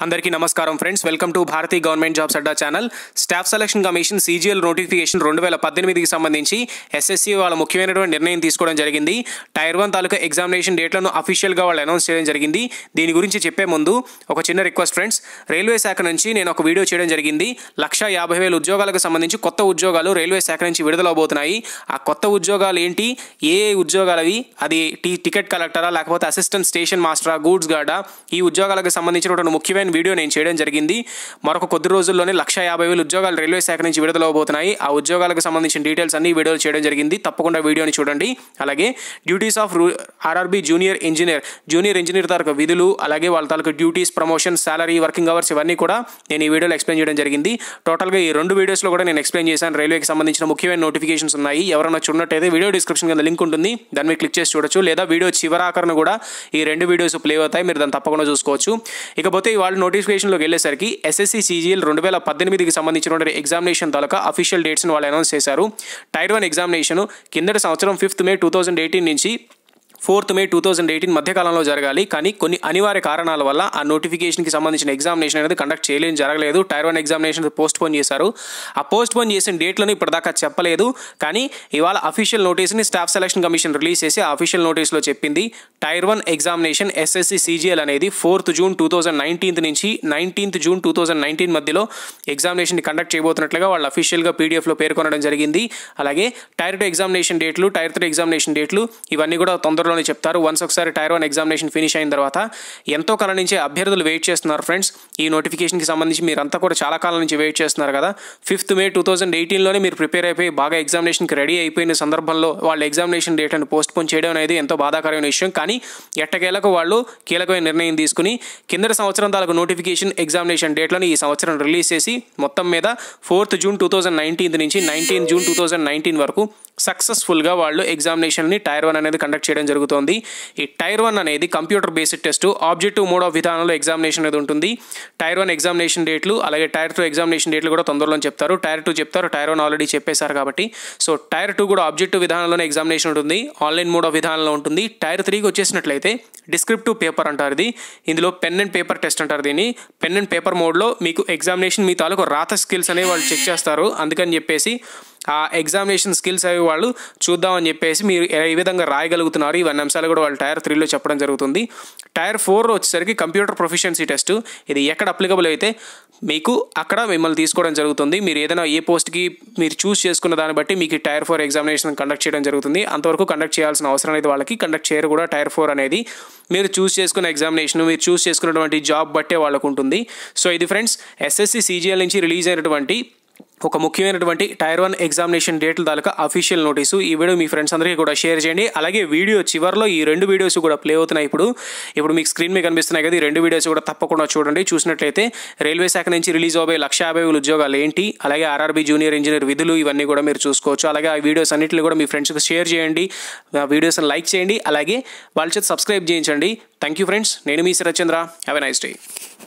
అందరికీ నమస్కారం friends welcome to Bharati government jobs Adda channel staff selection commission CGL notification రెండు వేల పద్దెనిమిదికి సంబంధించి ఎస్ఎస్సి వాళ్ళ ముఖ్యమైనటువంటి నిర్ణయం తీసుకోవడం జరిగింది టైర్ వన్ తాలూకా ఎగ్జామినేషన్ డేట్లను అఫీషియల్గా వాళ్ళు అనౌన్స్ చేయడం జరిగింది దీని గురించి చెప్పే ముందు ఒక చిన్న రిక్వెస్ట్ ఫ్రెండ్స్ రైల్వే శాఖ నుంచి నేను ఒక వీడియో చేయడం జరిగింది లక్ష యాభై వేల ఉద్యోగాలకు సంబంధించి కొత్త ఉద్యోగాలు రైల్వే శాఖ నుంచి విడుదలవబోతున్నాయి ఆ కొత్త ఉద్యోగాలు ఏంటి ఏ ఏ ఉద్యోగాలు అవి అది టీ టికెట్ కలెక్టరా లేకపోతే అసిస్టెంట్ స్టేషన్ మాస్టరా గూడ్స్ గార్డా ఈ ఉద్యోగాలకు సంబంధించినటువంటి ముఖ్యమైన వీడియో నేను చేయడం జరిగింది మరొక కొద్ది రోజుల్లోనే లక్ష యాభై వేల ఉద్యోగాలు రైల్వే శాఖ నుంచి విడుదలవబోతున్నాయి ఆ ఉద్యోగాలకు సంబంధించిన డీటెయిల్స్ అన్ని వీడియోలు చేయడం జరిగింది తప్పకుండా వీడియోని చూడండి అలాగే duties of RRB junior engineer junior engineer తాలూకు విధులు అలాగే వాళ్ళ తాలూకు duties promotion salary working hours ఇవన్నీ కూడా నేను ఈ వీడియోలో ఎక్స్ప్లెయిన్ చేయడం జరిగింది టోటల్గా ఈ రెండు వీడియోస్లో కూడా నేను ఎక్స్ప్లెయిన్ చేశాను రైల్వేకి సంబంధించిన ముఖ్యమైన నోటిఫికేషన్స్ ఉన్నాయి ఎవరైనా చూడనట్టయితే వీడియో డిస్క్రిప్షన్ కింద లింక్ ఉంటుంది దాన్ని మీరు క్లిక్ చేసి చూడొచ్చు లేదా వీడియో చివరాకరణ కూడా ఈ రెండు వీడియోస్ ప్లే అవుతాయి మీరు దాన్ని తప్పకుండా చూసుకోవచ్చు ఇకపోతే ఇవాళ నోటిఫికేషన్లోకి వెళ్ళేసరికి ఎస్ఎస్సి సీజీఎల్ రెండు వేల పద్దెనిమిదికి సంబంధించినటువంటి ఎగ్జామినేషన్ తాలూకా అఫీషియల్ డేట్స్ని వాళ్ళు అనౌన్స్ చేశారు టైర్ వన్ ఎగ్జామినేషన్ కిందటి సంవత్సరం fifth May two thousand eighteen నుంచి fourth May two thousand eighteen మధ్యకాలంలో జరగాలి కానీ కొన్ని అనివార్య కారణాల వల్ల ఆ నోటిఫికేషన్కి సంబంధించిన ఎగ్జామినేషన్ అనేది కండక్ట్ చేయలేని జరగలేదు tier one examination postpone చేశారు ఆ పోస్ట్ పోన్ చేసిన డేట్లను ఇప్పటిదాకా చెప్పలేదు కానీ ఇవాళ అఫీషియల్ నోటీస్ని స్టాఫ్ సెలక్షన్ కమిషన్ రిలీజ్ చేసి ఆ అఫీషియల్ నోటీస్లో చెప్పింది tier one examination SSC CGL అనేది fourth June two thousand nineteenth నుంచి nineteenth June two thousand nineteen మధ్యలో ఎగ్జామినేషన్ కండక్ట్ చేయబోతున్నట్లుగా వాళ్ళు అఫీషియల్గా పీడిఎఫ్లో పేర్కొనడం జరిగింది అలాగే టైర్ టూ ఎగ్జామినేషన్ డేట్లు టైర్ త్రీ ఎగ్జామినేషన్ డేట్లు ఇవన్నీ కూడా తొందరలోనే చెప్తారు వన్స్ ఒకసారి టైర్ వన్ ఎగ్జామినేషన్ ఫినిష్ అయిన తర్వాత ఎంతో కాలం నుంచి అభ్యర్థులు వెయిట్ చేస్తున్నారు ఫ్రెండ్స్ ఈ నోటిఫికేషన్కి సంబంధించి మీరంతా కూడా చాలా కాలం నుంచి వెయిట్ చేస్తున్నారు కదా ఫిఫ్త్ మే టూ థౌసండ్ ఎయిటీన్లోనే మీరు ప్రిపేర్ అయిపోయి బాగా ఎగ్జామినేషన్కి రెడీ అయిపోయిన సందర్భంలో వాళ్ళ ఎగ్జామినేషన్ డేట్లను పోస్ట్ పోన్ చేయడం అనేది ఎంతో బాధాకరమైన విషయం కానీ ఎట్టకేలకు వాళ్ళు కీలకమైన నిర్ణయం తీసుకుని కిందటి సంవత్సరం తాలూకు నోటిఫికేషన్ ఎగ్జామినేషన్ డేట్లను ఈ సంవత్సరం రిలీజ్ చేసి మొత్తం మీద fourth June two thousand nineteenth నుంచి nineteen June two thousand nineteen వరకు సక్సెస్ఫుల్గా వాళ్ళు ఎగ్జామినేషన్ని టైర్ వన్ అనేది కండక్ట్ చేయడం జరుగుతోంది ఈ టైర్ వన్ అనేది computer based test objective mode of విధానంలో ఎగ్జామినేషన్ అనేది ఉంటుంది టైర్ వన్ ఎగ్జామినేషన్ డేట్లు అలాగే టైర్ టూ ఎగ్జామినేషన్ డేట్లు కూడా తొందరలో చెప్తారు టైర్ టూ చెప్తారు టైర్ వన్ ఆల్రెడీ చెప్పేశారు కాబట్టి సో టైర్ టూ కూడా ఆబ్జెక్టివ్ విధానంలోనే ఎగ్జామినేషన్ ఉంటుంది ఆన్లైన్ మోడ్ ఆఫ్ విధానంలో ఉంటుంది టైర్ త్రీకి వచ్చేసినట్లయితే డిస్క్రిప్టివ్ పేపర్ అంటారు ఇది ఇందులో పెన్ అండ్ పేపర్ టెస్ట్ అంటారు దీన్ని పెన్ అండ్ పేపర్ మోడ్లో మీకు ఎగ్జామినేషన్ మీ తాలూకు రాత స్కిల్స్ అనేవి వాళ్ళు చెక్ చేస్తారు అందుకని చెప్పేసి ఆ ఎగ్జామినేషన్ స్కిల్స్ అవి వాళ్ళు చూద్దామని చెప్పేసి మీరు ఏ విధంగా రాయగలుగుతున్నారు ఇవన్నీ అంశాలు కూడా వాళ్ళు టైర్ త్రీలో చెప్పడం జరుగుతుంది టైర్ ఫోర్ వచ్చేసరికి కంప్యూటర్ ప్రొఫిషియన్సీ టెస్ట్ ఇది ఎక్కడ అప్లికబుల్ అయితే మీకు అక్కడ మిమ్మల్ని తీసుకోవడం జరుగుతుంది మీరు ఏదైనా ఏ పోస్ట్కి మీరు చూస్ చేసుకున్న దాన్ని బట్టి మీకు టైర్ ఫోర్ ఎగ్జామినేషన్ కండక్ట్ చేయడం జరుగుతుంది అంతవరకు కండక్ట్ చేయాల్సిన అవసరం అనేది వాళ్ళకి కండక్ట్ చేయరు కూడా టైర్ ఫోర్ అనేది మీరు చూస్ చేసుకున్న ఎగ్జామినేషన్ మీరు చూస్ చేసుకున్నటువంటి జాబ్ బట్టే వాళ్ళకు ఉంటుంది సో ఇది ఫ్రెండ్స్ ఎస్ఎస్సి సీజీఎల్ నుంచి రిలీజ్ అయినటువంటి ఒక ముఖ్యమైనటువంటి టైర్ వన్ ఎగ్జామినేషన్ డేట్ల తాలూకా అఫీషియల్ నోటీసు ఈ వీడియో మీ ఫ్రెండ్స్ అందరికీ కూడా షేర్ చేయండి అలాగే వీడియో చివరిలో ఈ రెండు వీడియోస్ కూడా ప్లే అవుతున్నాయి ఇప్పుడు ఇప్పుడు మీకు స్క్రీన్ మీద కనిపిస్తున్నాయి కదా ఈ రెండు వీడియోస్ కూడా తప్పకుండా చూడండి చూసినట్లయితే రైల్వే శాఖ నుంచి రిలీజ్ అవే లక్ష యాభై వేల ఉద్యోగాలు ఏంటి అలాగే ఆర్ఆర్బీ జూనియర్ ఇంజనీర్ విధులు ఇవన్నీ కూడా మీరు చూసుకోవచ్చు అలాగే ఆ వీడియోస్ అన్నింటిని కూడా మీ ఫ్రెండ్స్కి షేర్ చేయండి ఆ వీడియోస్ని లైక్ చేయండి అలాగే వాళ్ళ చేత సబ్స్క్రైబ్ చేయించండి థ్యాంక్ యూ ఫ్రెండ్స్ నేను మీ Sharatchandra have a nice day